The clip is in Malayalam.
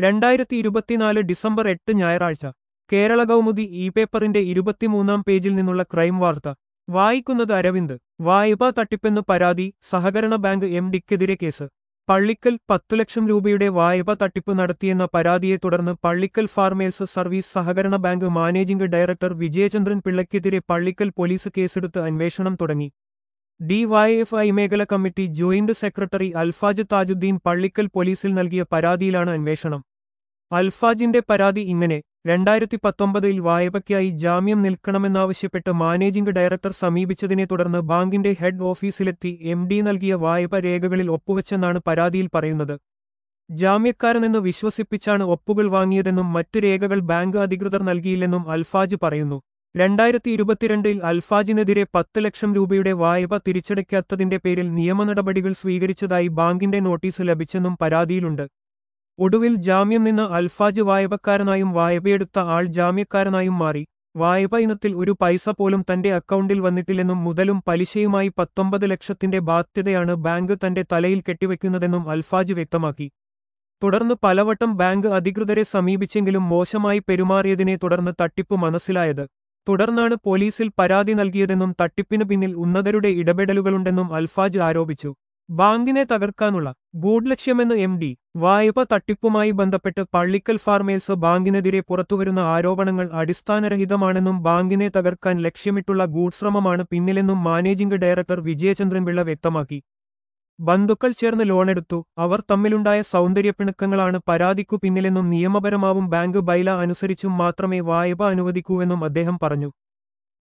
രണ്ടായിരത്തി ഇരുപത്തിനാല് ഡിസംബർ എട്ട് ഞായറാഴ്ച കേരള കൗമുദി ഇ പേപ്പറിന്റെ ഇരുപത്തിമൂന്നാം പേജിൽ നിന്നുള്ള ക്രൈം വാർത്ത വായിക്കുന്നത് അരവിന്ദ് വായ്പാ തട്ടിപ്പെന്ന് പരാതി സഹകരണ ബാങ്ക് എം ഡിക്കെതിരെ കേസ് പള്ളിക്കൽ പത്തു ലക്ഷം രൂപയുടെ വായ്പ തട്ടിപ്പ് നടത്തിയെന്ന പരാതിയെ തുടർന്ന് പള്ളിക്കൽ ഫാർമേഴ്സ് സർവീസ് സഹകരണ ബാങ്ക് മാനേജിംഗ് ഡയറക്ടർ വിജയചന്ദ്രൻ പിള്ളയ്ക്കെതിരെ പള്ളിക്കൽ പോലീസ് കേസെടുത്ത് അന്വേഷണം തുടങ്ങി ഡിവൈഎഫ്ഐ മേഖല committee joint secretary Alfaj Thajudheen Pallikkal പോലീസിൽ നൽകിയ പരാതിയിലാണ് അന്വേഷണം അൽഫാജിന്റെ പരാതി ഇങ്ങനെ രണ്ടായിരത്തി പത്തൊമ്പതിൽ വായ്പയ്ക്കായി ജാമ്യം നിൽക്കണമെന്നാവശ്യപ്പെട്ട് മാനേജിംഗ് ഡയറക്ടർ സമീപിച്ചതിനെ തുടർന്ന് ബാങ്കിന്റെ ഹെഡ് ഓഫീസിലെത്തി എം ഡി നൽകിയ വായ്പ രേഖകളിൽ ഒപ്പുവെച്ചെന്നാണ് പരാതിയിൽ പറയുന്നത് ജാമ്യക്കാരനെന്ന് വിശ്വസിപ്പിച്ചാണ് ഒപ്പുകൾ വാങ്ങിയതെന്നും മറ്റു രേഖകൾ ബാങ്ക് അധികൃതർ നൽകിയില്ലെന്നും അൽഫാജ് പറയുന്നു രണ്ടായിരത്തി ഇരുപത്തിരണ്ടിൽ അൽഫാജിനെതിരെ പത്ത് ലക്ഷം രൂപയുടെ വായ്പ തിരിച്ചടയ്ക്കാത്തതിന്റെ പേരിൽ നിയമനടപടികൾ സ്വീകരിച്ചതായി ബാങ്കിന്റെ നോട്ടീസ് ലഭിച്ചെന്നും പരാതിയിലുണ്ട് ഒടുവിൽ ജാമ്യം നിന്ന് അൽഫാജ് വായ്പക്കാരനായും വായ്പയെടുത്ത ആൾ ജാമ്യക്കാരനായും മാറി വായ്പ ഇനത്തിൽ ഒരു പൈസ പോലും തന്റെ അക്കൗണ്ടിൽ വന്നിട്ടില്ലെന്നും മുതലും പലിശയുമായി പത്തൊമ്പത് ലക്ഷത്തിന്റെ ബാധ്യതയാണ് ബാങ്ക് തന്റെ തലയിൽ കെട്ടിവെക്കുന്നതെന്നും അൽഫാജ് വ്യക്തമാക്കി തുടർന്ന് പലവട്ടം ബാങ്ക് അധികൃതരെ സമീപിച്ചെങ്കിലും മോശമായി പെരുമാറിയതിനെ തുടർന്ന് തട്ടിപ്പ് മനസ്സിലായത് തുടർന്നാണ് പോലീസിൽ പരാതി നൽകിയതെന്നും തട്ടിപ്പിന് പിന്നിൽ ഉന്നതരുടെ ഇടപെടലുകളുണ്ടെന്നും അൽഫാജ് ആരോപിച്ചു ബാങ്കിനെ തകർക്കാനുള്ള ഗൂഢലക്ഷ്യമെന്ന് എം ഡി വായ്പ തട്ടിപ്പുമായി ബന്ധപ്പെട്ട് പള്ളിക്കൽ ഫാർമേഴ്സ് ബാങ്കിനെതിരെ പുറത്തുവരുന്ന ആരോപണങ്ങൾ അടിസ്ഥാനരഹിതമാണെന്നും ബാങ്കിനെ തകർക്കാൻ ലക്ഷ്യമിട്ടുള്ള ഗൂഢശ്രമമാണ് പിന്നിലെന്നും മാനേജിംഗ് ഡയറക്ടർ വിജയചന്ദ്രൻ പിള്ള വ്യക്തമാക്കി ബന്ധുക്കൾ ചേർന്ന് ലോണെടുത്തു അവർ തമ്മിലുണ്ടായ സൗന്ദര്യപ്പിണക്കങ്ങളാണ് പരാതിക്കു പിന്നിലെന്നും നിയമപരമാവും ബാങ്ക് ബൈല അനുസരിച്ചും മാത്രമേ വായ്പ അനുവദിക്കൂവെന്നും അദ്ദേഹം പറഞ്ഞു